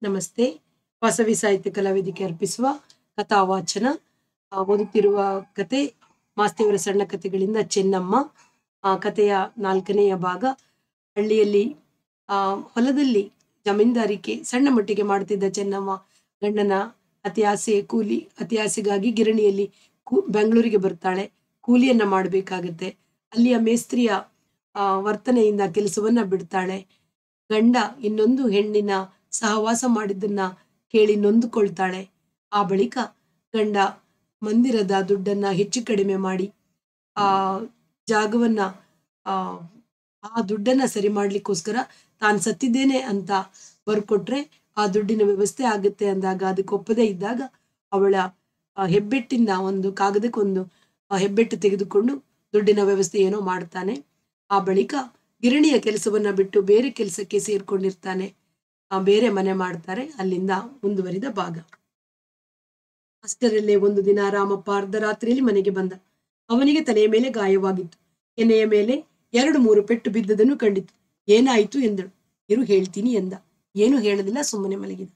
ನಮಸ್ತೆ ವಾಸವಿ ಸಾಹಿತ್ಯ ಕಲಾವೇದಿಕೆ ಅರ್ಪಿಸುವ ಕಥಾವಾಚನ ಆ, ಓದುತ್ತಿರುವ ಕತೆ ಮಾಸ್ತಿಯವರ ಸಣ್ಣ ಕಥೆಗಳಿಂದ ಚೆನ್ನಮ್ಮ ಆ, ಕಥೆಯ ನಾಲ್ಕನೆಯ ಭಾಗ ಹಳ್ಳಿಯಲ್ಲಿ ಆ, ಹೊಲದಲ್ಲಿ ಜಮೀನ್ದಾರಿಕೆ ಸಣ್ಣ ಮಟ್ಟಿಗೆ ಮಾಡ್ತಿದ್ದ ಚೆನ್ನಮ್ಮ ಗಂಡನ ಅತಿ ಆಸೆ ಕೂಲಿ ಅತಿ ಆಸೆಗಾಗಿ ಗಿರಣಿಯಲ್ಲಿ ಕೂ ಬೆಂಗಳೂರಿಗೆ ಬರ್ತಾಳೆ ಕೂಲಿಯನ್ನ ಮಾಡಬೇಕಾಗತ್ತೆ ಅಲ್ಲಿಯ ಮೇಸ್ತ್ರಿಯ ಆ, ವರ್ತನೆಯಿಂದ ಕೆಲಸವನ್ನ ಬಿಡ್ತಾಳೆ ಗಂಡ ಇನ್ನೊಂದು ಹೆಣ್ಣಿನ ಸಹವಾಸ ಮಾಡಿದ್ದನ್ನ ಕೇಳಿ ನೊಂದುಕೊಳ್ತಾಳೆ ಆ ಬಳಿಕ ಗಂಡ ಮಂದಿರದ ದುಡ್ಡನ್ನ ಹೆಚ್ಚು ಕಡಿಮೆ ಮಾಡಿ ಆ ಜಾಗವನ್ನ ಆ ಆ ದುಡ್ಡನ್ನ ಸರಿ ಮಾಡ್ಲಿಕ್ಕೋಸ್ಕರ ತಾನು ಸತ್ತಿದ್ದೇನೆ ಅಂತ ಬರ್ಕೊಟ್ರೆ ಆ ದುಡ್ಡಿನ ವ್ಯವಸ್ಥೆ ಆಗುತ್ತೆ ಅಂದಾಗ ಅದಕ್ಕೆ ಒಪ್ಪದೇ ಇದ್ದಾಗ ಅವಳ ಆ, ಹೆಬ್ಬೆಟ್ಟಿನ ಒಂದು ಕಾಗದಕ್ಕೊಂದು ಆ, ಹೆಬ್ಬೆಟ್ಟು ತೆಗೆದುಕೊಂಡು ದುಡ್ಡಿನ ವ್ಯವಸ್ಥೆ ಏನೋ ಮಾಡ್ತಾನೆ ಆ ಬಳಿಕ ಗಿರಣಿಯ ಕೆಲಸವನ್ನ ಬಿಟ್ಟು ಬೇರೆ ಕೆಲಸಕ್ಕೆ ಸೇರ್ಕೊಂಡಿರ್ತಾನೆ ಆ, ಬೇರೆ ಮನೆ ಮಾಡ್ತಾರೆ ಅಲ್ಲಿಂದ ಮುಂದುವರಿದ ಭಾಗ ಅಷ್ಟರಲ್ಲೇ ಒಂದು ದಿನ ರಾಮಪ್ಪ ಅರ್ಧರಾತ್ರಿಯಲ್ಲಿ ಮನೆಗೆ ಬಂದ ಅವನಿಗೆ ತಲೆಯ ಮೇಲೆ ಗಾಯವಾಗಿತ್ತು ಎಣ್ಣೆಯ ಮೇಲೆ ಎರಡು ಮೂರು ಪೆಟ್ಟು ಬಿದ್ದದನ್ನು ಕಂಡಿತು ಏನಾಯಿತು ಎಂದಳು ಇರು ಹೇಳ್ತೀನಿ ಎಂದ ಏನು ಹೇಳಲಿಲ್ಲ ಸುಮ್ಮನೆ ಮಲಗಿದ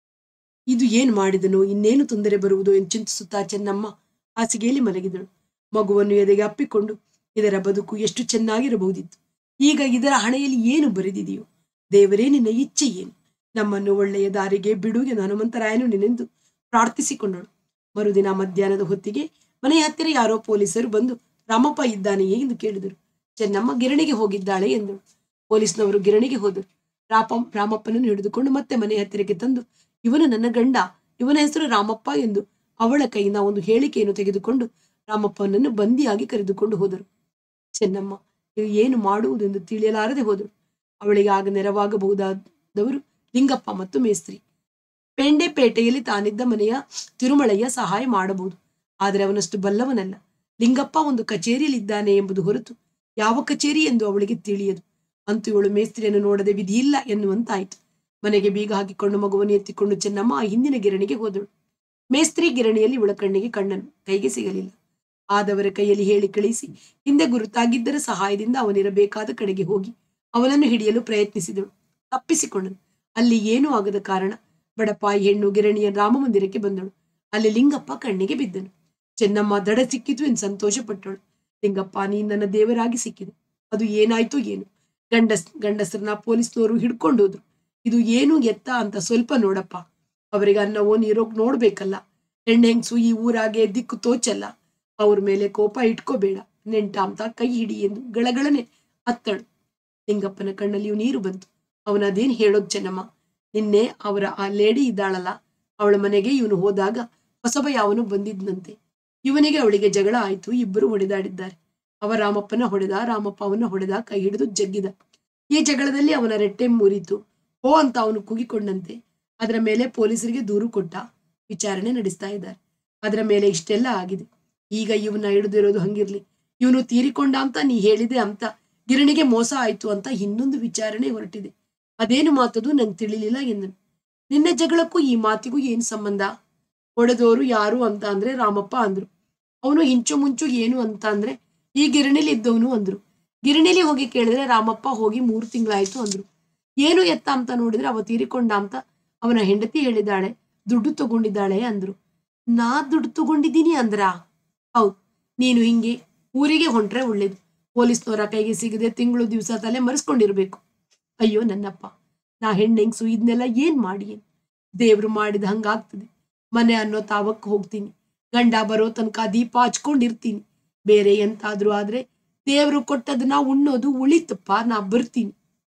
ಇದು ಏನ್ ಮಾಡಿದನು ಇನ್ನೇನು ತೊಂದರೆ ಬರುವುದು ಎಂದು ಚಿಂತಿಸುತ್ತಾ ಚೆನ್ನಮ್ಮ ಹಾಸಿಗೆಯಲ್ಲಿ ಮಲಗಿದಳು ಮಗುವನ್ನು ಎದೆಗೆ ಅಪ್ಪಿಕೊಂಡು ಇದರ ಬದುಕು ಎಷ್ಟು ಚೆನ್ನಾಗಿರಬಹುದಿತ್ತು ಈಗ ಇದರ ಹಣೆಯಲ್ಲಿ ಏನು ಬರೆದಿದೆಯೋ ದೇವರೇ ನಿನ್ನ ಇಚ್ಛೆ ಏನು ನಮ್ಮನ್ನು ಒಳ್ಳೆಯ ದಾರಿಗೆ ಬಿಡು ಎಂದು ಹನುಮಂತರಾಯನು ನಿನ್ನೆಂದು ಪ್ರಾರ್ಥಿಸಿಕೊಂಡಳು ಮರುದಿನ ಮಧ್ಯಾಹ್ನದ ಹೊತ್ತಿಗೆ ಮನೆಯ ಹತ್ತಿರ ಯಾರೋ ಪೊಲೀಸರು ಬಂದು ರಾಮಪ್ಪ ಇದ್ದಾನೆಯೇ ಎಂದು ಕೇಳಿದರು ಚೆನ್ನಮ್ಮ ಗಿರಣಿಗೆ ಹೋಗಿದ್ದಾಳೆ ಎಂದಳು ಪೊಲೀಸ್ನವರು ಗಿರಣಿಗೆ ಹೋದರು ರಾಪ ರಾಮಪ್ಪನನ್ನು ಹಿಡಿದುಕೊಂಡು ಮತ್ತೆ ಮನೆಯ ಹತ್ತಿರಕ್ಕೆ ತಂದು ಇವನು ನನ್ನ ಗಂಡ ಇವನ ಹೆಸರು ರಾಮಪ್ಪ ಎಂದು ಅವಳ ಕೈಯಿಂದ ಒಂದು ಹೇಳಿಕೆಯನ್ನು ತೆಗೆದುಕೊಂಡು ರಾಮಪ್ಪನನ್ನು ಬಂದಿಯಾಗಿ ಕರೆದುಕೊಂಡು ಹೋದರು ಚೆನ್ನಮ್ಮ ಇದು ಏನು ಮಾಡುವುದೆಂದು ತಿಳಿಯಲಾರದೆ ಹೋದಳು ಅವಳಿಗೆ ಆಗ ನೆರವಾಗಬಹುದಾದವರು ಲಿಂಗಪ್ಪ ಮತ್ತು ಮೇಸ್ತ್ರಿ ಪೇಂಡೆಪೇಟೆಯಲ್ಲಿ ತಾನಿದ್ದ ಮನೆಯ ತಿರುಮಳಯ್ಯ ಸಹಾಯ ಮಾಡಬಹುದು ಆದರೆ ಅವನಷ್ಟು ಬಲ್ಲವನಲ್ಲ ಲಿಂಗಪ್ಪ ಒಂದು ಕಚೇರಿಯಲ್ಲಿ ಇದ್ದಾನೆ ಎಂಬುದು ಹೊರತು ಯಾವ ಕಚೇರಿ ಎಂದು ಅವಳಿಗೆ ತಿಳಿಯದು ಅಂತೂ ಇವಳು ಮೇಸ್ತ್ರಿಯನ್ನು ನೋಡದೆ ವಿಧಿಯಿಲ್ಲ ಎನ್ನುವಂತಾಯಿತು ಮನೆಗೆ ಬೀಗ ಹಾಕಿಕೊಂಡು ಮಗುವನ್ನು ಎತ್ತಿಕೊಂಡು ಚೆನ್ನಮ್ಮ ಆ ಹಿಂದಿನ ಗಿರಣಿಗೆ ಹೋದಳು ಮೇಸ್ತ್ರಿ ಗಿರಣಿಯಲ್ಲಿ ಇವಳ ಕಣ್ಣಿಗೆ ಕಣ್ಣನು ಕೈಗೆ ಸಿಗಲಿಲ್ಲ ಆದವರ ಕೈಯಲ್ಲಿ ಹೇಳಿ ಕಳಿಸಿ ಹಿಂದೆ ಗುರುತಾಗಿದ್ದರ ಸಹಾಯದಿಂದ ಅವನಿರಬೇಕಾದ ಕಡೆಗೆ ಹೋಗಿ ಅವನನ್ನು ಹಿಡಿಯಲು ಪ್ರಯತ್ನಿಸಿದಳು ತಪ್ಪಿಸಿಕೊಂಡನು ಅಲ್ಲಿ ಏನೂ ಆಗದ ಕಾರಣ ಬಡಪಾಯಿ ಹೆಣ್ಣು ಗಿರಣಿಯ ರಾಮ ಮಂದಿರಕ್ಕೆ ಬಂದಳು ಅಲ್ಲಿ ಲಿಂಗಪ್ಪ ಕಣ್ಣಿಗೆ ಬಿದ್ದನು ಚೆನ್ನಮ್ಮ ದಡ ಸಿಕ್ಕಿತು ಎಂದು ಸಂತೋಷಪಟ್ಟಳು ಲಿಂಗಪ್ಪ ನೀನ್ ನನ್ನ ದೇವರಾಗಿ ಸಿಕ್ಕಿದೆ ಅದು ಏನಾಯ್ತು ಏನು ಗಂಡಸ್ ಗಂಡಸರನ್ನ ಪೊಲೀಸ್ನವರು ಹಿಡ್ಕೊಂಡು ಹೋದ್ರು ಇದು ಏನು ಎತ್ತ ಅಂತ ಸ್ವಲ್ಪ ನೋಡಪ್ಪ ಅವರಿಗೆ ಅನ್ನವೋ ನೀರೋ ನೋಡ್ಬೇಕಲ್ಲ ಹೆಣ್ಣು ಹೆಂಗ್ಸು ಈ ಊರಾಗೆ ದಿಕ್ಕು ತೋಚಲ್ಲ ಅವ್ರ ಮೇಲೆ ಕೋಪ ಇಟ್ಕೋಬೇಡ ನೆಂಟ ಅಂತ ಕೈ ಹಿಡಿ ಎಂದು ಗಳಗಳನೆ ಅತ್ತಳು ಲಿಂಗಪ್ಪನ ಕಣ್ಣಲ್ಲಿಯೂ ನೀರು ಬಂತು ಅವನ ಅದೇನ್ ಹೇಳೋದ್ ಚೆನ್ನಮ್ಮ ನಿನ್ನೆ ಅವರ ಆ ಲೇಡಿ ಇದ್ದಾಳಲ್ಲ ಅವಳ ಮನೆಗೆ ಇವನು ಹೋದಾಗ ಹೊಸಬ ಯಾವನು ಬಂದಿದ್ನಂತೆ ಇವನಿಗೆ ಅವಳಿಗೆ ಜಗಳ ಆಯ್ತು ಇಬ್ಬರು ಹೊಡೆದಾಡಿದ್ದಾರೆ ಅವ ರಾಮಪ್ಪನ ಹೊಡೆದ ರಾಮಪ್ಪ ಅವನ ಹೊಡೆದ ಕೈ ಹಿಡಿದು ಜಗ್ಗಿದ ಈ ಜಗಳದಲ್ಲಿ ಅವನ ರೆಟ್ಟೆ ಮುರಿತು ಹೋ ಅಂತ ಅವನು ಕೂಗಿಕೊಂಡಂತೆ ಅದರ ಮೇಲೆ ಪೊಲೀಸರಿಗೆ ದೂರು ಕೊಟ್ಟ ವಿಚಾರಣೆ ನಡೆಸ್ತಾ ಇದ್ದಾರೆ ಅದರ ಮೇಲೆ ಇಷ್ಟೆಲ್ಲ ಆಗಿದೆ ಈಗ ಇವನ್ನ ಹಿಡಿದಿರೋದು ಹಂಗಿರ್ಲಿ ಇವನು ತೀರಿಕೊಂಡ ಅಂತ ನೀ ಹೇಳಿದೆ ಅಂತ ಗಿರಣಿಗೆ ಮೋಸ ಆಯ್ತು ಅಂತ ಇನ್ನೊಂದು ವಿಚಾರಣೆ ಹೊರಟಿದೆ ಅದೇನು ಮಾತದು ನಂಗೆ ತಿಳಿಲಿಲ್ಲ ಎಂದನು ನಿನ್ನ ಜಗಳಕ್ಕೂ ಈ ಮಾತಿಗೂ ಏನ್ ಸಂಬಂಧ ಹೊಡೆದೋರು ಯಾರು ಅಂತ ಅಂದ್ರೆ ರಾಮಪ್ಪ ಅಂದ್ರು ಅವನು ಹಿಂಚು ಮುಂಚು ಏನು ಅಂತ ಅಂದ್ರೆ ಈ ಗಿರಣಿಲಿ ಇದ್ದವನು ಅಂದ್ರು ಗಿರಣಿಲಿ ಹೋಗಿ ಕೇಳಿದ್ರೆ ರಾಮಪ್ಪ ಹೋಗಿ ಮೂರು ತಿಂಗಳಾಯ್ತು ಅಂದ್ರು ಏನು ಎತ್ತ ಅಂತ ನೋಡಿದ್ರೆ ಅವ ತೀರಿಕೊಂಡ ಅಂತ ಅವನ ಹೆಂಡತಿ ಹೇಳಿದಾಳೆ ದುಡ್ಡು ತಗೊಂಡಿದ್ದಾಳೆ ಅಂದ್ರು ನಾ ದುಡ್ಡು ತಗೊಂಡಿದ್ದೀನಿ ಅಂದ್ರ ಹೌದು ನೀನು ಹಿಂಗೆ ಊರಿಗೆ ಹೊಂಟ್ರೆ ಒಳ್ಳೇದು ಪೊಲೀಸ್ನವರ ಕೈಗೆ ಸಿಗದೆ ತಿಂಗಳು ದಿವಸ ತಲೆ ಮರೆಸ್ಕೊಂಡಿರ್ಬೇಕು ಅಯ್ಯೋ ನನ್ನಪ್ಪ ನಾ ಹೆಣ್ಣೆಂಗ್ಸು ಇದನ್ನೆಲ್ಲ ಏನ್ ಮಾಡಿ ದೇವ್ರು ಮಾಡಿದ ಹಂಗಾಗ್ತದೆ ಮನೆ ಅನ್ನೋ ತಾವಕ್ಕೆ ಹೋಗ್ತೀನಿ ಗಂಡ ಬರೋ ತನಕ ದೀಪ ಹಚ್ಕೊಂಡಿರ್ತೀನಿ ಬೇರೆ ಎಂತಾದ್ರೂ ಆದ್ರೆ ದೇವ್ರು ಕೊಟ್ಟದನ್ನ ಉಣ್ಣೋದು ಉಳಿತಪ್ಪ ನಾ ಬರ್ತೀನಿ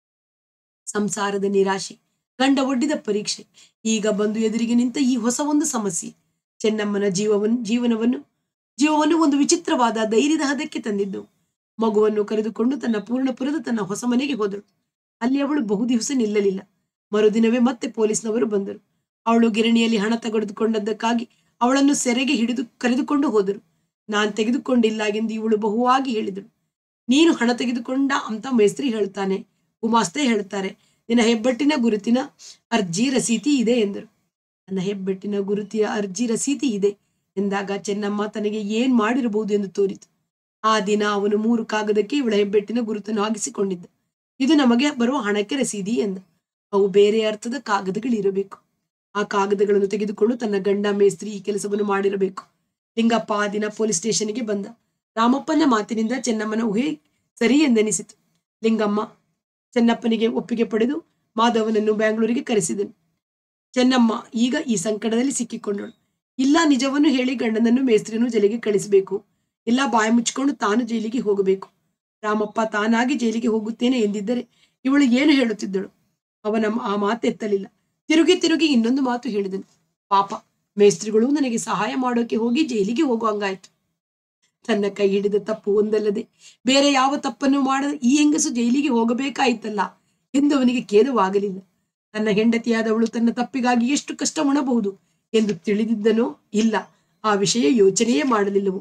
ಸಂಸಾರದ ನಿರಾಶೆ ಗಂಡ ಒಡ್ಡಿದ ಪರೀಕ್ಷೆ ಈಗ ಬಂದು ಎದುರಿಗೆ ನಿಂತ ಈ ಹೊಸ ಒಂದು ಸಮಸ್ಯೆ ಚೆನ್ನಮ್ಮನ ಜೀವವನ್ನು ಜೀವನವನ್ನು ಜೀವವನ್ನು ಒಂದು ವಿಚಿತ್ರವಾದ ಧೈರ್ಯದ ಹದಕ್ಕೆ ತಂದಿದ್ದು ಮಗುವನ್ನು ಕರೆದುಕೊಂಡು ತನ್ನ ಪೂರ್ಣಪುರದ ತನ್ನ ಹೊಸ ಮನೆಗೆ ಹೋದಳು ಅಲ್ಲಿ ಅವಳು ಬಹು ದಿವಸ ನಿಲ್ಲಲಿಲ್ಲ ಮರುದಿನವೇ ಮತ್ತೆ ಪೊಲೀಸ್ನವರು ಬಂದರು ಅವಳು ಗಿರಣಿಯಲ್ಲಿ ಹಣ ತೆಗೆದುಕೊಂಡದ್ದಕ್ಕಾಗಿ ಅವಳನ್ನು ಸೆರೆಗೆ ಹಿಡಿದು ಕರೆದುಕೊಂಡು ಹೋದರು ನಾನ್ ತೆಗೆದುಕೊಂಡಿಲ್ಲ ಎಂದು ಇವಳು ಬಹುವಾಗಿ ಹೇಳಿದಳು ನೀನು ಹಣ ತೆಗೆದುಕೊಂಡ ಅಂತ ಮೇಸ್ತ್ರಿ ಹೇಳ್ತಾನೆ ಗುಮಾಸ್ತೆ ಹೇಳ್ತಾರೆ ನಿನ್ನ ಹೆಬ್ಬೆಟ್ಟಿನ ಗುರುತಿನ ಅರ್ಜಿ ರಸೀತಿ ಇದೆ ಎಂದರು ನನ್ನ ಹೆಬ್ಬೆಟ್ಟಿನ ಗುರುತಿಯ ಅರ್ಜಿ ರಸೀತಿ ಇದೆ ಎಂದಾಗ ಚೆನ್ನಮ್ಮ ತನಗೆ ಏನ್ ಮಾಡಿರಬಹುದು ಎಂದು ತೋರಿತು ಆ ದಿನ ಅವನು ಮೂರು ಕಾಗದಕ್ಕೆ ಇವಳ ಹೆಬ್ಬೆಟ್ಟಿನ ಗುರುತನ್ನು ಹಾಕಿಸಿಕೊಂಡಿದ್ದ ಇದು ನಮಗೆ ಬರುವ ಹಣಕ್ಕೆ ರಸೀದಿ ಎಂದ ಅವು ಬೇರೆ ಅರ್ಥದ ಕಾಗದಗಳಿರಬೇಕು ಆ ಕಾಗದಗಳನ್ನು ತೆಗೆದುಕೊಂಡು ತನ್ನ ಗಂಡ ಮೇಸ್ತ್ರಿ ಈ ಕೆಲಸವನ್ನು ಮಾಡಿರಬೇಕು ಲಿಂಗಪ್ಪ ಆ ದಿನ ಪೊಲೀಸ್ ಸ್ಟೇಷನ್ಗೆ ಬಂದ ರಾಮಪ್ಪನ ಮಾತಿನಿಂದ ಚೆನ್ನಮ್ಮನ ಊಹೆ ಸರಿ ಎಂದೆನಿಸಿತು ಲಿಂಗಮ್ಮ ಚೆನ್ನಪ್ಪನಿಗೆ ಒಪ್ಪಿಗೆ ಪಡೆದು ಮಾಧವನನ್ನು ಬೆಂಗಳೂರಿಗೆ ಕರೆಸಿದನು ಚೆನ್ನಮ್ಮ ಈಗ ಈ ಸಂಕಟದಲ್ಲಿ ಸಿಕ್ಕಿಕೊಂಡಳು ಇಲ್ಲ ನಿಜವನ್ನು ಹೇಳಿ ಗಂಡನನ್ನು ಮೇಸ್ತ್ರಿಯನ್ನು ಜೈಲಿಗೆ ಕಳಿಸಬೇಕು ಇಲ್ಲ ಬಾಯಿ ಮುಚ್ಚಿಕೊಂಡು ತಾನು ಜೈಲಿಗೆ ಹೋಗಬೇಕು ರಾಮಪ್ಪ ತಾನಾಗಿ ಜೈಲಿಗೆ ಹೋಗುತ್ತೇನೆ ಎಂದಿದ್ದರೆ ಇವಳು ಏನು ಹೇಳುತ್ತಿದ್ದಳು ಅವನ ಆ ಮಾತು ಎತ್ತಲಿಲ್ಲ ತಿರುಗಿ ತಿರುಗಿ ಇನ್ನೊಂದು ಮಾತು ಹೇಳಿದನು ಪಾಪ ಮೇಸ್ತ್ರಿಗಳು ನನಗೆ ಸಹಾಯ ಮಾಡೋಕೆ ಹೋಗಿ ಜೈಲಿಗೆ ಹೋಗುವಂಗಾಯ್ತು ತನ್ನ ಕೈ ಹಿಡಿದ ತಪ್ಪು ಒಂದಲ್ಲದೆ ಬೇರೆ ಯಾವ ತಪ್ಪನ್ನು ಮಾಡದ ಈ ಹೆಂಗಸು ಜೈಲಿಗೆ ಹೋಗಬೇಕಾಯಿತಲ್ಲ ಎಂದು ಅವನಿಗೆ ಖೇದವಾಗಲಿಲ್ಲ ತನ್ನ ಹೆಂಡತಿಯಾದವಳು ತನ್ನ ತಪ್ಪಿಗಾಗಿ ಎಷ್ಟು ಕಷ್ಟ ಉಣಬಹುದು ಎಂದು ತಿಳಿದಿದ್ದನೋ ಇಲ್ಲ ಆ ವಿಷಯ ಯೋಚನೆಯೇ ಮಾಡಲಿಲ್ಲವು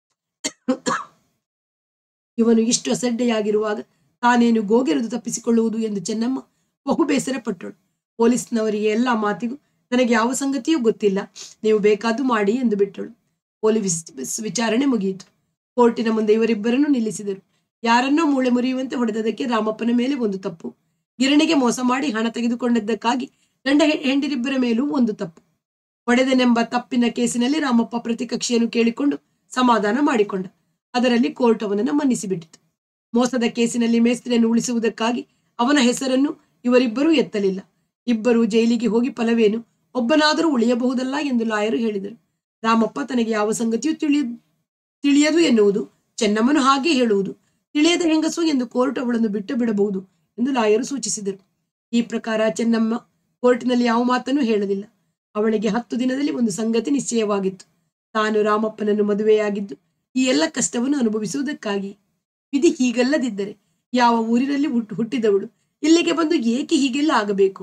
ಇವನು ಇಷ್ಟು ಅಸಡ್ಡೆಯಾಗಿರುವಾಗ ತಾನೇನು ಗೋಗೆರೆದು ತಪ್ಪಿಸಿಕೊಳ್ಳುವುದು ಎಂದು ಚೆನ್ನಮ್ಮ ಬಹು ಬೇಸರ ಪಟ್ಟಳು ಪೊಲೀಸ್ನವರಿಗೆ ಎಲ್ಲ ಮಾತಿಗೂ ನನಗೆ ಯಾವ ಸಂಗತಿಯೂ ಗೊತ್ತಿಲ್ಲ ನೀವು ಬೇಕಾದ್ದು ಮಾಡಿ ಎಂದು ಬಿಟ್ಟಳು ಪೊಲೀಸ್ ವಿಚಾರಣೆ ಮುಗಿಯಿತು ಕೋರ್ಟಿನ ಮುಂದೆ ಇವರಿಬ್ಬರನ್ನು ನಿಲ್ಲಿಸಿದರು ಯಾರನ್ನೋ ಮೂಳೆ ಮುರಿಯುವಂತೆ ಹೊಡೆದದಕ್ಕೆ ರಾಮಪ್ಪನ ಮೇಲೆ ಒಂದು ತಪ್ಪು ಗಿರಣಿಗೆ ಮೋಸ ಮಾಡಿ ಹಣ ತೆಗೆದುಕೊಂಡದ್ದಕ್ಕಾಗಿ ಗಂಡ ಹೆ- ಹೆಂಡರಿಬ್ಬರ ಮೇಲೂ ಒಂದು ತಪ್ಪು ಹೊಡೆದನೆಂಬ ತಪ್ಪಿನ ಕೇಸಿನಲ್ಲಿ ರಾಮಪ್ಪ ಪ್ರತಿಕಕ್ಷೆಯನ್ನು ಕೇಳಿಕೊಂಡು ಸಮಾಧಾನ ಮಾಡಿಕೊಂಡ ಅದರಲ್ಲಿ ಕೋರ್ಟ್ ಅವನನ್ನು ಮನ್ನಿಸಿಬಿಟ್ಟಿತು ಮೋಸದ ಕೇಸಿನಲ್ಲಿ ಮೇಸ್ತ್ರಿಯನ್ನು ಉಳಿಸುವುದಕ್ಕಾಗಿ ಅವನ ಹೆಸರನ್ನು ಇವರಿಬ್ಬರೂ ಎತ್ತಲಿಲ್ಲ ಇಬ್ಬರು ಜೈಲಿಗೆ ಹೋಗಿ ಫಲವೇನು ಒಬ್ಬನಾದರೂ ಉಳಿಯಬಹುದಲ್ಲ ಎಂದು ಲಾಯರು ಹೇಳಿದರು ರಾಮಪ್ಪ ತನಗೆ ಯಾವ ಸಂಗತಿಯೂ ತಿಳಿಯ ತಿಳಿಯದು ಎನ್ನುವುದು ಚೆನ್ನಮ್ಮನು ಹಾಗೆ ಹೇಳುವುದು ತಿಳಿಯದ ಹೆಂಗಸು ಎಂದು ಕೋರ್ಟ್ ಅವಳನ್ನು ಬಿಟ್ಟು ಬಿಡಬಹುದು ಎಂದು ಲಾಯರು ಸೂಚಿಸಿದರು ಈ ಪ್ರಕಾರ ಚೆನ್ನಮ್ಮ ಕೋರ್ಟಿನಲ್ಲಿ ಯಾವ ಮಾತನ್ನೂ ಹೇಳಲಿಲ್ಲ ಅವಳಿಗೆ ಹತ್ತು ದಿನದಲ್ಲಿ ಒಂದು ಸಂಗತಿ ನಿಶ್ಚಯವಾಗಿತ್ತು ತಾನು ರಾಮಪ್ಪನನ್ನು ಮದುವೆಯಾಗಿದ್ದು ಈ ಎಲ್ಲ ಕಷ್ಟವನ್ನು ಅನುಭವಿಸುವುದಕ್ಕಾಗಿ ವಿಧಿ ಹೀಗಲ್ಲದಿದ್ದರೆ ಯಾವ ಊರಿನಲ್ಲಿ ಹುಟ್ಟು ಹುಟ್ಟಿದವಳು ಇಲ್ಲಿಗೆ ಬಂದು ಏಕೆ ಹೀಗೆಲ್ಲ ಆಗಬೇಕು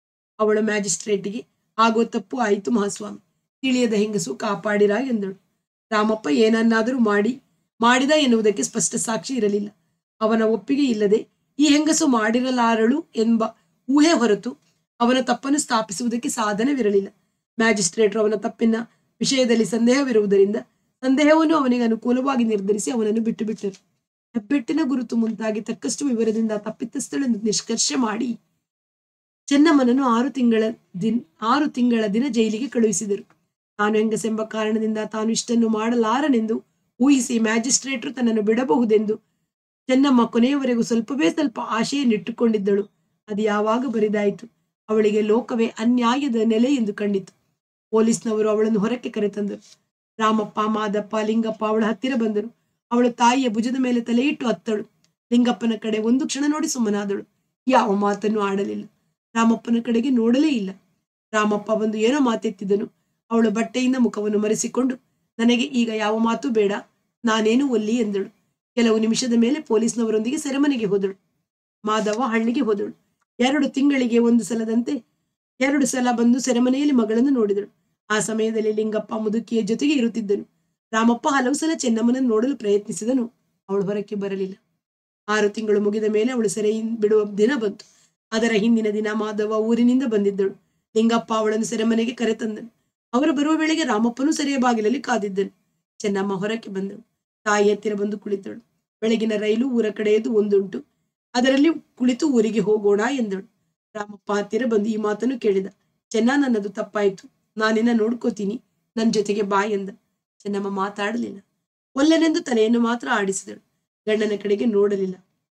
ಅವಳ ಮ್ಯಾಜಿಸ್ಟ್ರೇಟಿಗೆ ಆಗೋ ತಪ್ಪು ಆಯಿತು ಮಹಾಸ್ವಾಮಿ ತಿಳಿಯದ ಹೆಂಗಸು ಕಾಪಾಡಿರ ಎಂದಳು ರಾಮಪ್ಪ ಏನನ್ನಾದರೂ ಮಾಡಿ ಮಾಡಿದ ಎನ್ನುವುದಕ್ಕೆ ಸ್ಪಷ್ಟ ಸಾಕ್ಷಿ ಇರಲಿಲ್ಲ ಅವನ ಒಪ್ಪಿಗೆ ಇಲ್ಲದೆ ಈ ಹೆಂಗಸು ಮಾಡಿರಲಾರಳು ಎಂಬ ಊಹೆ ಹೊರತು ಅವನ ತಪ್ಪನ್ನು ಸ್ಥಾಪಿಸುವುದಕ್ಕೆ ಸಾಧನವಿರಲಿಲ್ಲ ಮ್ಯಾಜಿಸ್ಟ್ರೇಟರು ಅವನ ತಪ್ಪಿನ ವಿಷಯದಲ್ಲಿ ಸಂದೇಹವಿರುವುದರಿಂದ ಸಂದೇಹವನ್ನು ಅವನಿಗೆ ಅನುಕೂಲವಾಗಿ ನಿರ್ಧರಿಸಿ ಅವನನ್ನು ಬಿಟ್ಟು ಬಿಟ್ಟರು ಹೆಬ್ಬೆಟ್ಟಿನ ಗುರುತು ಮುಂತಾಗಿ ತಕ್ಕಷ್ಟು ವಿವರದಿಂದ ತಪ್ಪಿತಸ್ಥಳೆಂದು ನಿಷ್ಕರ್ಷೆ ಮಾಡಿ ಚೆನ್ನಮ್ಮನನ್ನು ಆರು ತಿಂಗಳ ದಿನ ಆರು ತಿಂಗಳ ದಿನ ಜೈಲಿಗೆ ಕಳುಹಿಸಿದರು ತಾನು ಹೆಂಗಸೆಂಬ ಕಾರಣದಿಂದ ತಾನು ಇಷ್ಟನ್ನು ಮಾಡಲಾರನೆಂದು ಊಹಿಸಿ ಮ್ಯಾಜಿಸ್ಟ್ರೇಟರು ತನ್ನನ್ನು ಬಿಡಬಹುದೆಂದು ಚೆನ್ನಮ್ಮ ಕೊನೆಯವರೆಗೂ ಸ್ವಲ್ಪವೇ ಸ್ವಲ್ಪ ಆಶೆಯನ್ನಿಟ್ಟುಕೊಂಡಿದ್ದಳು ಅದು ಯಾವಾಗ ಬರಿದಾಯಿತು ಅವಳಿಗೆ ಲೋಕವೇ ಅನ್ಯಾಯದ ನೆಲೆ ಎಂದು ಕಂಡಿತು ಪೊಲೀಸ್ನವರು ಅವಳನ್ನು ಹೊರಕ್ಕೆ ಕರೆತಂದರು ರಾಮಪ್ಪ ಮಾದಪ್ಪ ಲಿಂಗಪ್ಪ ಅವಳ ಹತ್ತಿರ ಬಂದರು ಅವಳು ತಾಯಿಯ ಭುಜದ ಮೇಲೆ ತಲೆಯಿಟ್ಟು ಅತ್ತಳು ಲಿಂಗಪ್ಪನ ಕಡೆ ಒಂದು ಕ್ಷಣ ನೋಡಿ ಸುಮ್ಮನಾದಳು ಯಾವ ಮಾತನ್ನು ಆಡಲಿಲ್ಲ ರಾಮಪ್ಪನ ಕಡೆಗೆ ನೋಡಲೇ ಇಲ್ಲ ರಾಮಪ್ಪ ಬಂದು ಏನೋ ಮಾತೆತ್ತಿದನು ಅವಳು ಬಟ್ಟೆಯಿಂದ ಮುಖವನ್ನು ಮರೆಸಿಕೊಂಡು ನನಗೆ ಈಗ ಯಾವ ಮಾತು ಬೇಡ ನಾನೇನು ಒಲ್ಲಿ ಎಂದಳು ಕೆಲವು ನಿಮಿಷದ ಮೇಲೆ ಪೊಲೀಸ್ನವರೊಂದಿಗೆ ಸೆರೆಮನೆಗೆ ಹೋದಳು ಮಾಧವ ಹಳ್ಳಿಗೆ ಹೋದಳು ಎರಡು ತಿಂಗಳಿಗೆ ಒಂದು ಸಲದಂತೆ ಎರಡು ಸಲ ಬಂದು ಸೆರೆಮನೆಯಲ್ಲಿ ಮಗಳನ್ನು ನೋಡಿದಳು ಆ ಸಮಯದಲ್ಲಿ ಲಿಂಗಪ್ಪ ಮುದುಕಿಯ ಜೊತೆಗೆ ಇರುತ್ತಿದ್ದನು ರಾಮಪ್ಪ ಹಲವು ಸಲ ಚೆನ್ನಮ್ಮನನ್ನು ನೋಡಲು ಪ್ರಯತ್ನಿಸಿದನು ಅವಳು ಹೊರಕ್ಕೆ ಬರಲಿಲ್ಲ ಆರು ತಿಂಗಳು ಮುಗಿದ ಮೇಲೆ ಅವಳು ಸೆರೆಯಿಂದ ಬಿಡುವ ದಿನ ಬಂತು ಅದರ ಹಿಂದಿನ ದಿನ ಮಾಧವ ಊರಿನಿಂದ ಬಂದಿದ್ದಳು ಲಿಂಗಪ್ಪ ಅವಳನ್ನು ಸೆರೆಮನೆಗೆ ಕರೆತಂದನು ಅವರು ಬರುವ ವೇಳೆಗೆ ರಾಮಪ್ಪನೂ ಸೆರೆಯ ಬಾಗಿಲಲ್ಲಿ ಕಾದಿದ್ದನು ಚೆನ್ನಮ್ಮ ಹೊರಕ್ಕೆ ಬಂದಳು ತಾಯಿ ಹತ್ತಿರ ಬಂದು ಕುಳಿತಳು ಬೆಳಗಿನ ರೈಲು ಊರ ಕಡೆಯದು ಒಂದುಂಟು ಅದರಲ್ಲಿ ಕುಳಿತು ಊರಿಗೆ ಹೋಗೋಣ ಎಂದಳು ರಾಮಪ್ಪ ಹತ್ತಿರ ಬಂದು ಈ ಮಾತನ್ನು ಕೇಳಿದ ಚೆನ್ನ ನನ್ನದು ತಪ್ಪಾಯ್ತು ನಾನಿನ್ನ ನೋಡ್ಕೋತೀನಿ ನನ್ ಜೊತೆಗೆ ಬಾ ಎಂದ ಚೆನ್ನಮ್ಮ ಮಾತಾಡಲಿಲ್ಲ ಒಲ್ಲೆನೆಂದು ತಲೆಯನ್ನು ಮಾತ್ರ ಆಡಿಸಿದಳು ಗಂಡನ ಕಡೆಗೆ ನೋಡಲಿಲ್ಲ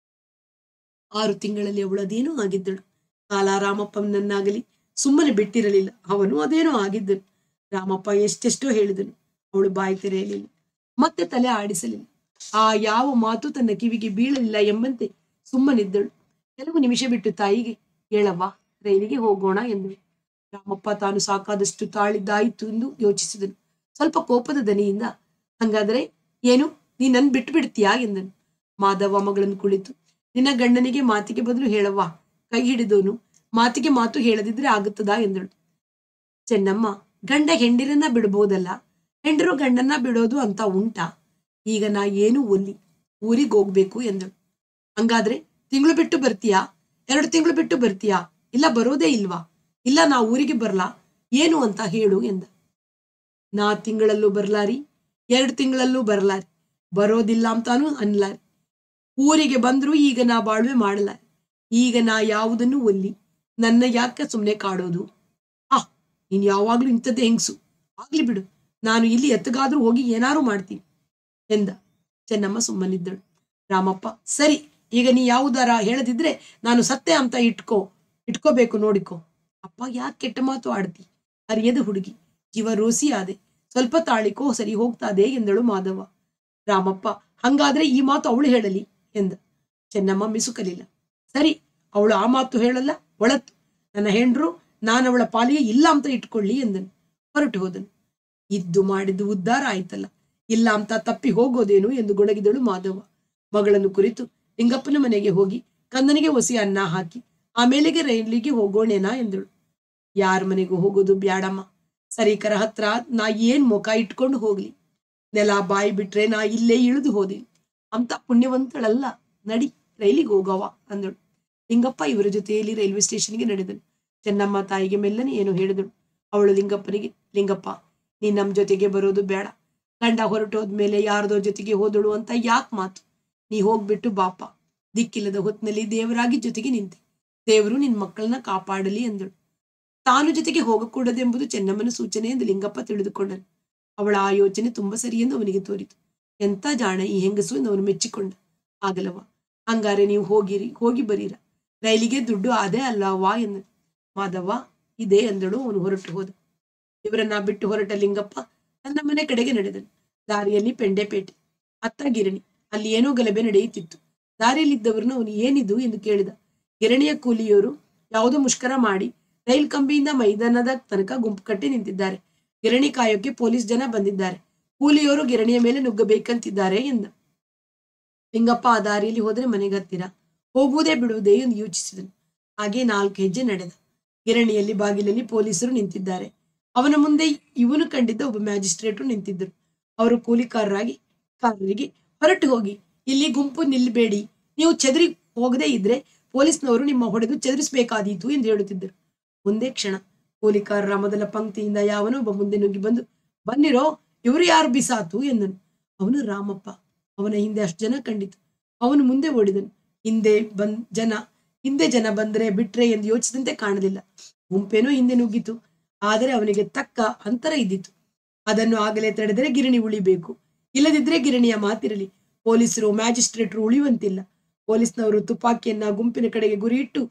ಆರು ತಿಂಗಳಲ್ಲಿ ಅವಳು ಅದೇನೋ ಆಗಿದ್ದಳು ಕಾಲ ರಾಮಪ್ಪನನ್ನಾಗಲಿ ಸುಮ್ಮನೆ ಬಿಟ್ಟಿರಲಿಲ್ಲ ಅವನು ಅದೇನೋ ಆಗಿದ್ದನು ರಾಮಪ್ಪ ಎಷ್ಟೆಷ್ಟೋ ಹೇಳಿದನು ಅವಳು ಬಾಯಿ ತೆರೆಯಲಿಲ್ಲ ಮತ್ತೆ ತಲೆ ಆಡಿಸಲಿಲ್ಲ ಆ ಯಾವ ಮಾತು ತನ್ನ ಕಿವಿಗೆ ಬೀಳಲಿಲ್ಲ ಎಂಬಂತೆ ಸುಮ್ಮನಿದ್ದಳು ಕೆಲವು ನಿಮಿಷ ಬಿಟ್ಟು ತಾಯಿಗೆ ಹೇಳವ್ವ ರೈಲಿಗೆ ಹೋಗೋಣ ಎಂದಳು ರಾಮಪ್ಪ ತಾನು ಸಾಕಾದಷ್ಟು ತಾಳಿದ್ದಾಯಿತು ಎಂದು ಯೋಚಿಸಿದನು ಸ್ವಲ್ಪ ಕೋಪದ ದನಿಯಿಂದ ಹಂಗಾದ್ರೆ ಏನು ನೀ ನನ್ ಬಿಟ್ಟು ಬಿಡ್ತೀಯಾ ಎಂದನು ಮಾಧವ ಮಗಳನ್ನು ಕುಳಿತು ನಿನ್ನ ಗಂಡನಿಗೆ ಮಾತಿಗೆ ಬದಲು ಹೇಳವ್ವ ಕೈ ಹಿಡಿದವನು ಮಾತಿಗೆ ಮಾತು ಹೇಳದಿದ್ರೆ ಆಗುತ್ತದಾ ಎಂದಳು ಚೆನ್ನಮ್ಮ ಗಂಡ ಹೆಂಡಿರನ್ನ ಬಿಡ್ಬೋದಲ್ಲ ಹೆಂಡರು ಗಂಡನ್ನ ಬಿಡೋದು ಅಂತ ಉಂಟಾ ಈಗ ನಾ ಏನು ಒಲ್ಲಿ ಊರಿಗೆ ಹೋಗ್ಬೇಕು ಎಂದಳು ಹಂಗಾದ್ರೆ ತಿಂಗಳು ಬಿಟ್ಟು ಬರ್ತೀಯಾ ಎರಡು ತಿಂಗಳು ಬಿಟ್ಟು ಬರ್ತೀಯಾ ಇಲ್ಲ ಬರೋದೇ ಇಲ್ವಾ ಇಲ್ಲ ನಾ ಊರಿಗೆ ಬರ್ಲಾ ಏನು ಅಂತ ಹೇಳು ಎಂದ ನಾ ತಿಂಗಳಲ್ಲೂ ಬರ್ಲಾರಿ ಎರಡು ತಿಂಗಳಲ್ಲೂ ಬರ್ಲಾರಿ ಬರೋದಿಲ್ಲ ಅಂತಾನು ಅನ್ಲಾರಿ ಊರಿಗೆ ಬಂದ್ರು ಈಗ ನಾ ಬಾಳ್ವೆ ಮಾಡಲಾರಿ ಈಗ ನಾ ಯಾವುದನ್ನು ಒಲ್ಲಿ ನನ್ನ ಯಾಕೆ ಸುಮ್ಮನೆ ಕಾಡೋದು ಆ ನೀನ್ ಯಾವಾಗ್ಲೂ ಇಂಥದ್ದೇ ಹೆಂಗ್ಸು ಆಗ್ಲಿ ಬಿಡು ನಾನು ಇಲ್ಲಿ ಎತ್ತಗಾದ್ರೂ ಹೋಗಿ ಏನಾರು ಮಾಡ್ತೀನಿ ಎಂದ ಚೆನ್ನಮ್ಮ ಸುಮ್ಮನಿದ್ದಳು ರಾಮಪ್ಪ ಸರಿ ಈಗ ನೀ ಯಾವುದಾರ ಹೇಳದಿದ್ರೆ ನಾನು ಸತ್ಯ ಅಂತ ಇಟ್ಕೋ ಇಟ್ಕೋಬೇಕು ನೋಡಿಕೋ ಅಪ್ಪ ಯಾಕೆ ಕೆಟ್ಟ ಮಾತು ಆಡ್ತಿ ಅರಿಯದ ಹುಡುಗಿ ಜೀವ ರೋಸಿ ಆದೆ ಸ್ವಲ್ಪ ತಾಳಿಕೋ ಸರಿ ಹೋಗ್ತಾದೆ ಎಂದಳು ಮಾಧವ ರಾಮಪ್ಪ ಹಂಗಾದ್ರೆ ಈ ಮಾತು ಅವಳು ಹೇಳಲಿ ಎಂದ ಚೆನ್ನಮ್ಮ ಮಿಸುಕಲಿಲ್ಲ ಸರಿ ಅವಳು ಆ ಮಾತು ಹೇಳಲ್ಲ ಒಳತ್ತು ನನ್ನ ಹೆಂಡ್ರು ನಾನವಳ ಪಾಲಿಗೆ ಇಲ್ಲ ಅಂತ ಇಟ್ಕೊಳ್ಳಿ ಎಂದನು ಹೊರಟು ಹೋದನು ಇದ್ದು ಮಾಡಿದ್ದು ಉದ್ಧಾರ ಆಯ್ತಲ್ಲ ಇಲ್ಲ ಅಂತ ತಪ್ಪಿ ಹೋಗೋದೇನು ಎಂದು ಗೊಣಗಿದಳು ಮಾಧವ ಮಗಳನ್ನು ಕುರಿತು ಲಿಂಗಪ್ಪನ ಮನೆಗೆ ಹೋಗಿ ಕಂದನಿಗೆ ಒಸಿ ಅನ್ನ ಹಾಕಿ ಆಮೇಲೆಗೆ ರೈಲಿಗೆ ಹೋಗೋಣೇನಾ ಎಂದಳು ಯಾರ ಮನೆಗೂ ಹೋಗೋದು ಬ್ಯಾಡಮ್ಮ ಸರೀಕರ ಹತ್ರ ನಾ ಏನ್ ಮುಖ ಇಟ್ಕೊಂಡು ಹೋಗ್ಲಿ ನೆಲ ಬಾಯಿ ಬಿಟ್ರೆ ನಾ ಇಲ್ಲೇ ಇಳಿದು ಹೋದೆ ಅಂತ ಪುಣ್ಯವಂತಳಲ್ಲ ನಡಿ ರೈಲಿಗೆ ಹೋಗವ ಅಂದಳು ಲಿಂಗಪ್ಪ ಇವರ ಜೊತೆಯಲ್ಲಿ ರೈಲ್ವೆ ಸ್ಟೇಷನ್ಗೆ ನಡೆದನು ಚೆನ್ನಮ್ಮ ತಾಯಿಗೆ ಮೆಲ್ಲನೆ ಏನು ಹೇಳಿದಳು ಅವಳು ಲಿಂಗಪ್ಪನಿಗೆ ಲಿಂಗಪ್ಪ ನೀನ್ ನಮ್ ಜೊತೆಗೆ ಬರೋದು ಬೇಡ ಗಂಡ ಹೊರಟೋದ್ಮೇಲೆ ಯಾರದೋ ಜೊತೆಗೆ ಹೋದಳು ಅಂತ ಯಾಕ್ ಮಾತು ನೀ ಹೋಗ್ಬಿಟ್ಟು ಬಾಪ ದಿಕ್ಕಿಲ್ಲದ ಹೊತ್ತಿನಲ್ಲಿ ದೇವರಾಗಿ ಜೊತೆಗೆ ನಿಂತೆ ದೇವರು ನಿನ್ ಮಕ್ಕಳನ್ನ ಕಾಪಾಡಲಿ ಎಂದಳು ತಾನು ಜೊತೆಗೆ ಹೋಗಕೂಡದೆಂಬುದು ಚೆನ್ನಮ್ಮನ ಸೂಚನೆ ಎಂದು ಲಿಂಗಪ್ಪ ತಿಳಿದುಕೊಂಡನು ಅವಳ ಆ ಯೋಚನೆ ತುಂಬಾ ಸರಿ ಎಂದು ಅವನಿಗೆ ತೋರಿತು ಎಂತ ಜಾಣ ಈ ಹೆಂಗಸು ಎಂದು ಅವನು ಮೆಚ್ಚಿಕೊಂಡ ಆಗಲವ ಹಂಗಾರೆ ನೀವು ಹೋಗಿರಿ ಹೋಗಿ ಬರೀರ ರೈಲಿಗೆ ದುಡ್ಡು ಅದೇ ಅಲ್ಲವಾ ಎಂದ ಮಾಧವ ಇದೇ ಎಂದಳು ಅವನು ಹೊರಟು ಹೋದ ಇವರನ್ನ ಬಿಟ್ಟು ಹೊರಟ ಲಿಂಗಪ್ಪ ತನ್ನ ಮನೆ ಕಡೆಗೆ ನಡೆದನು ದಾರಿಯಲ್ಲಿ ಪೆಂಡೆಪೇಟೆ ಅತ್ತ ಗಿರಣಿ ಅಲ್ಲಿ ಏನೋ ಗಲಭೆ ನಡೆಯುತ್ತಿತ್ತು ದಾರಿಯಲ್ಲಿದ್ದವರನ್ನು ಅವನು ಏನಿದು ಎಂದು ಕೇಳಿದ ಗಿರಣಿಯ ಕೂಲಿಯವರು ಯಾವುದೋ ಮುಷ್ಕರ ಮಾಡಿ ರೈಲ್ ಕಂಬಿಯಿಂದ ಮೈದಾನದ ತನಕ ಗುಂಪು ಕಟ್ಟಿ ನಿಂತಿದ್ದಾರೆ ಗಿರಣಿ ಕಾಯೋಕೆ ಪೊಲೀಸ್ ಜನ ಬಂದಿದ್ದಾರೆ ಕೂಲಿಯವರು ಗಿರಣಿಯ ಮೇಲೆ ನುಗ್ಗಬೇಕಂತಿದ್ದಾರೆ ಎಂದ ಲಿಂಗಪ್ಪ ಆ ದಾರಿಯಲ್ಲಿ ಹೋದ್ರೆ ಮನೆಗೆ ಹತ್ತಿರ ಹೋಗುವುದೇ ಬಿಡುವುದೇ ಎಂದು ಯೋಚಿಸಿದನು ಹಾಗೆ ನಾಲ್ಕು ಹೆಜ್ಜೆ ನಡೆದ ಗಿರಣಿಯಲ್ಲಿ ಬಾಗಿಲಲ್ಲಿ ಪೊಲೀಸರು ನಿಂತಿದ್ದಾರೆ ಅವನ ಮುಂದೆ ಇವನು ಕಂಡಿದ್ದ ಒಬ್ಬ ಮ್ಯಾಜಿಸ್ಟ್ರೇಟು ನಿಂತಿದ್ದರು ಅವರು ಕೂಲಿಕಾರರಾಗಿ ಕಾರರಿಗೆ ಹೊರಟು ಹೋಗಿ ಇಲ್ಲಿ ಗುಂಪು ನಿಲ್ಲಬೇಡಿ ನೀವು ಚದರಿ ಹೋಗದೇ ಇದ್ರೆ ಪೊಲೀಸ್ನವರು ನಿಮ್ಮ ಹೊಡೆದು ಚದುರಿಸಬೇಕಾದೀತು ಎಂದು ಹೇಳುತ್ತಿದ್ದರು ಒಂದೇ ಕ್ಷಣ ಕೂಲಿಕಾರರ ಮೊದಲ ಪಂಕ್ತಿಯಿಂದ ಯಾವನೋ ಒಬ್ಬ ಮುಂದೆ ನುಗ್ಗಿ ಬಂದು ಬನ್ನಿರೋ ಇವರು ಯಾರು ಬಿಸಾತು ಎಂದನು ಅವನು ರಾಮಪ್ಪ ಅವನ ಹಿಂದೆ ಅಷ್ಟು ಜನ ಕಂಡಿತು ಅವನು ಮುಂದೆ ಓಡಿದನು ಹಿಂದೆ ಬಂದ್ ಜನ ಹಿಂದೆ ಜನ ಬಂದ್ರೆ ಬಿಟ್ರೆ ಎಂದು ಯೋಚಿಸಿದಂತೆ ಕಾಣಲಿಲ್ಲ ಗುಂಪೇನೋ ಹಿಂದೆ ನುಗ್ಗಿತು ಆದರೆ ಅವನಿಗೆ ತಕ್ಕ ಅಂತರ ಇದ್ದಿತು ಅದನ್ನು ಆಗಲೇ ತಡೆದರೆ ಗಿರಣಿ ಉಳಿಬೇಕು ಇಲ್ಲದಿದ್ರೆ ಗಿರಣಿಯ ಮಾತಿರಲಿ ಪೊಲೀಸರು ಮ್ಯಾಜಿಸ್ಟ್ರೇಟ್ರು ಉಳಿಯುವಂತಿಲ್ಲ ಪೊಲೀಸ್ನವರು ತುಪಾಕಿಯನ್ನ ಗುಂಪಿನ ಕಡೆಗೆ ಗುರಿಯಿಟ್ಟು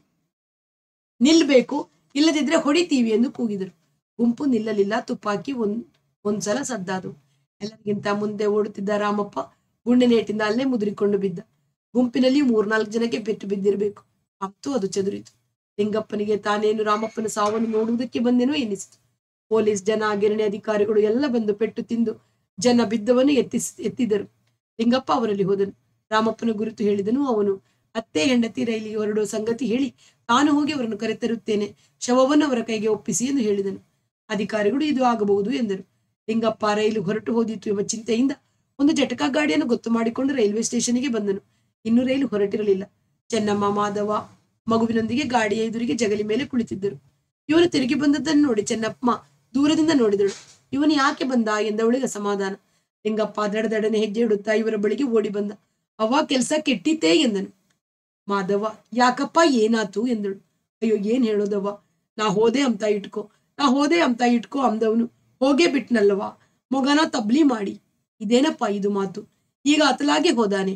ನಿಲ್ಬೇಕು ಇಲ್ಲದಿದ್ರೆ ಹೊಡಿತೀವಿ ಎಂದು ಕೂಗಿದರು ಗುಂಪು ನಿಲ್ಲಲಿಲ್ಲ ತುಪಾಕಿ ಒಂದ್ ಒಂದ್ಸಲ ಸದ್ದಾದು ಎಲ್ಲರಿಗಿಂತ ಮುಂದೆ ಓಡುತ್ತಿದ್ದ ರಾಮಪ್ಪ ಗುಂಡಿನೇಟಿಂದ ಅಲ್ಲೇ ಮುದುರಿಕೊಂಡು ಬಿದ್ದ ಗುಂಪಿನಲ್ಲಿ ಮೂರ್ನಾಲ್ಕು ಜನಕ್ಕೆ ಪೆಟ್ಟು ಬಿದ್ದಿರಬೇಕು ಅಂತೂ ಅದು ಚದುರಿತು ಲಿಂಗಪ್ಪನಿಗೆ ತಾನೇನು ರಾಮಪ್ಪನ ಸಾವನ್ನು ನೋಡುವುದಕ್ಕೆ ಬಂದೇನೋ ಎನ್ನಿಸಿತು ಪೊಲೀಸ್ ಜನ ಗಿರಣಿ ಅಧಿಕಾರಿಗಳು ಎಲ್ಲ ಬಂದು ಪೆಟ್ಟು ತಿಂದು ಜನ ಬಿದ್ದವನ್ನು ಎತ್ತಿಸ್ ಎತ್ತಿದರು ಲಿಂಗಪ್ಪ ಅವರಲ್ಲಿ ಹೋದನು ರಾಮಪ್ಪನ ಗುರುತು ಹೇಳಿದನು ಅವನು ಅತ್ತೆ ಹೆಂಡತಿ ರೈಲಿಗೆ ಹೊರಡುವ ಸಂಗತಿ ಹೇಳಿ ತಾನು ಹೋಗಿ ಅವರನ್ನು ಕರೆತರುತ್ತೇನೆ ಶವವನ್ನು ಅವರ ಕೈಗೆ ಒಪ್ಪಿಸಿ ಎಂದು ಹೇಳಿದನು ಅಧಿಕಾರಿಗಳು ಇದು ಆಗಬಹುದು ಎಂದರು ಲಿಂಗಪ್ಪ ರೈಲು ಹೊರಟು ಹೋದಿತ್ತು ಎಂಬ ಚಿಂತೆಯಿಂದ ಒಂದು ಜಟಕಾ ಗಾಡಿಯನ್ನು ಗೊತ್ತು ಮಾಡಿಕೊಂಡು ರೈಲ್ವೆ ಸ್ಟೇಷನ್ಗೆ ಬಂದನು ಇನ್ನು ರೈಲು ಹೊರಟಿರಲಿಲ್ಲ ಚೆನ್ನಮ್ಮ ಮಾಧವ ಮಗುವಿನೊಂದಿಗೆ ಗಾಡಿಯ ಎದುರಿಗೆ ಜಗಲಿ ಮೇಲೆ ಕುಳಿತಿದ್ದರು ಇವನು ತಿರುಗಿ ಬಂದದ್ದನ್ನು ನೋಡಿ ಚೆನ್ನಮ್ಮ ದೂರದಿಂದ ನೋಡಿದಳು ಇವನು ಯಾಕೆ ಬಂದ ಎಂದವಳಿಗೆ ಅಸಮಾಧಾನ ಲಿಂಗಪ್ಪ ದಡದಡನೆ ಹೆಜ್ಜೆ ಇಡುತ್ತಾ ಇವರ ಬಳಿಗೆ ಓಡಿ ಬಂದ ಅವ ಕೆಲ್ಸ ಕೆಟ್ಟಿತೇ ಎಂದನು ಮಾಧವ ಯಾಕಪ್ಪ ಏನಾತು ಎಂದಳು ಅಯ್ಯೋ ಏನ್ ಹೇಳೋದವ್ವ ನಾ ಹೋದೆ ಅಂತ ಇಟ್ಕೋ ನಾ ಹೋದೆ ಅಂತ ಇಟ್ಕೋ ಅಂದವನು ಹೋಗೇ ಬಿಟ್ನಲ್ವಾ ಮೊಗನ ತಬ್ಲಿ ಮಾಡಿ ಇದೇನಪ್ಪ ಇದು ಮಾತು ಈಗ ಅತಲಾಗೆ ಹೋದಾನೆ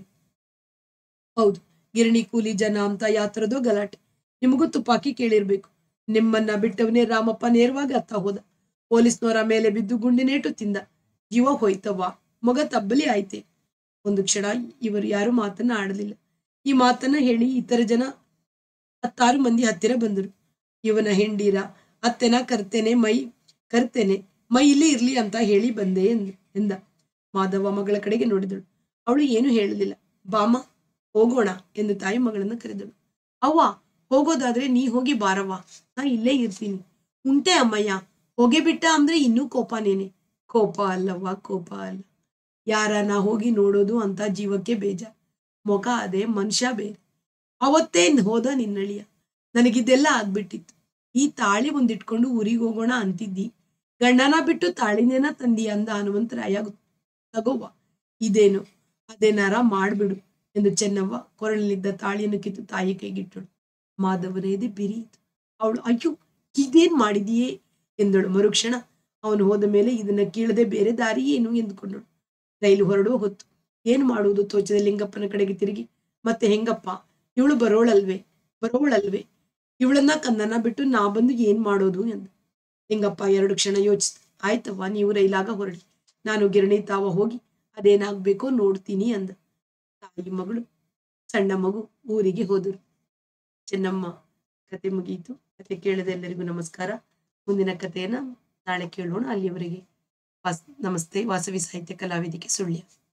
ಹೌದು ಗಿರಣಿ ಕೂಲಿ ಜನ ಅಂತ ಯಾತ್ರದೋ ಗಲಾಟೆ ನಿಮಗೂ ತುಪಾಕಿ ಕೇಳಿರ್ಬೇಕು ನಿಮ್ಮನ್ನ ಬಿಟ್ಟವನೇ ರಾಮಪ್ಪ ನೇರವಾಗಿ ಅತ್ತ ಹೋದ ಪೊಲೀಸ್ನವರ ಮೇಲೆ ಬಿದ್ದು ಗುಂಡಿನೇಟು ತಿಂದ ಜೀವ ಹೋಯ್ತವ್ವ ಮಗ ತಬ್ಬಲಿ ಆಯ್ತೆ ಒಂದು ಕ್ಷಣ ಇವರು ಯಾರು ಮಾತನ್ನ ಆಡಲಿಲ್ಲ ಈ ಮಾತನ್ನ ಹೇಳಿ ಇತರ ಜನ ಹತ್ತಾರು ಮಂದಿ ಹತ್ತಿರ ಬಂದರು ಇವನ ಹೆಂಡೀರ ಅತ್ತೆನ ಕರ್ತೇನೆ ಮೈ ಕರ್ತೇನೆ ಮೈ ಇಲ್ಲಿ ಇರ್ಲಿ ಅಂತ ಹೇಳಿ ಬಂದೆ ಎಂದ ಎಂದ ಮಾಧವ ಮಗಳ ಕಡೆಗೆ ನೋಡಿದಳು ಅವಳು ಏನು ಹೇಳಲಿಲ್ಲ ಬಾಮ ಹೋಗೋಣ ಎಂದು ತಾಯಿ ಮಗಳನ್ನು ಕರೆದಳು ಅವ್ವ ಹೋಗೋದಾದ್ರೆ ನೀ ಹೋಗಿ ಬಾರವ್ವ ನಾ ಇಲ್ಲೇ ಇರ್ತೀನಿ ಉಂಟೆ ಅಮ್ಮಯ್ಯ ಹೋಗಿ ಬಿಟ್ಟ ಅಂದ್ರೆ ಇನ್ನೂ ಕೋಪನೇನೆ ಕೋಪ ಅಲ್ಲವ್ವ ಕೋಪ ಅಲ್ಲ ಯಾರನ್ನ ಹೋಗಿ ನೋಡೋದು ಅಂತ ಜೀವಕ್ಕೆ ಬೇಜಾರ್ ಮೊಗ ಅದೇ ಮನುಷ್ಯ ಬೇರೆ ಅವತ್ತೇ ಹೋದ ನಿನ್ನಳಿಯ ನನಗಿದೆಲ್ಲ ಆಗ್ಬಿಟ್ಟಿತ್ತು ಈ ತಾಳಿ ಒಂದಿಟ್ಕೊಂಡು ಊರಿಗೆ ಹೋಗೋಣ ಅಂತಿದ್ದಿ ಗಂಡನ ಬಿಟ್ಟು ತಾಳಿನೇನ ತಂದಿ ಅಂದ ಹನುಮಂತರಾಯ ತಗೋವ ಇದೇನು ಅದೇನಾರ ಮಾಡ್ಬಿಡು ಎಂದು ಚೆನ್ನವ್ವ ಕೊರಳಲ್ಲಿದ್ದ ತಾಳಿಯನ್ನು ಕಿತ್ತು ತಾಯಿ ಕೈಗಿಟ್ಟಳು ಮಾಧವನೇದಿ ಬಿರಿಯಿತು ಅವಳು ಅಯ್ಯೋ ಇದೇನ್ ಮಾಡಿದೀಯೇ ಎಂದಳು ಮರುಕ್ಷಣ ಅವನು ಹೋದ ಮೇಲೆ ಇದನ್ನ ಕೀಳದೆ ಬೇರೆ ದಾರಿ ಏನು ಎಂದುಕೊಂಡಳು ರೈಲು ಹೊರಡುವ ಹೊತ್ತು ಏನು ಮಾಡುವುದು ತೋಚದ ಲಿಂಗಪ್ಪನ ಕಡೆಗೆ ತಿರುಗಿ ಮತ್ತೆ ಹೆಂಗಪ್ಪ ಇವಳು ಬರೋಳಲ್ವೇ ಬರೋಳಲ್ವೇ ಇವಳನ್ನ ಕಂದನ ಬಿಟ್ಟು ನಾ ಬಂದು ಏನ್ ಮಾಡೋದು ಎಂದ ಲಿಂಗಪ್ಪ ಎರಡು ಕ್ಷಣ ಯೋಚಿಸಿದ ಆಯ್ತವ್ವ ನೀವು ರೈಲಾಗ ಹೊರಡಿ ನಾನು ಗಿರಣಿ ತಾವ ಹೋಗಿ ಅದೇನಾಗ್ಬೇಕೋ ನೋಡ್ತೀನಿ ಅಂದ ತಾಯಿ ಮಗಳು ಸಣ್ಣ ಮಗು ಊರಿಗೆ ಹೋದರು ಚೆನ್ನಮ್ಮ ಕತೆ ಮುಗಿಯಿತು ಕತೆ ಕೇಳಿದ ಎಲ್ಲರಿಗೂ ನಮಸ್ಕಾರ ಮುಂದಿನ ಕಥೆಯನ್ನ ನಾಳೆ ಕೇಳೋಣ ಅಲ್ಲಿಯವರೆಗೆ ವಾಸ್ ನಮಸ್ತೆ ವಾಸವಿ ಸಾಹಿತ್ಯ ಕಲಾವೇದಿಕೆ ಸುಳ್ಯ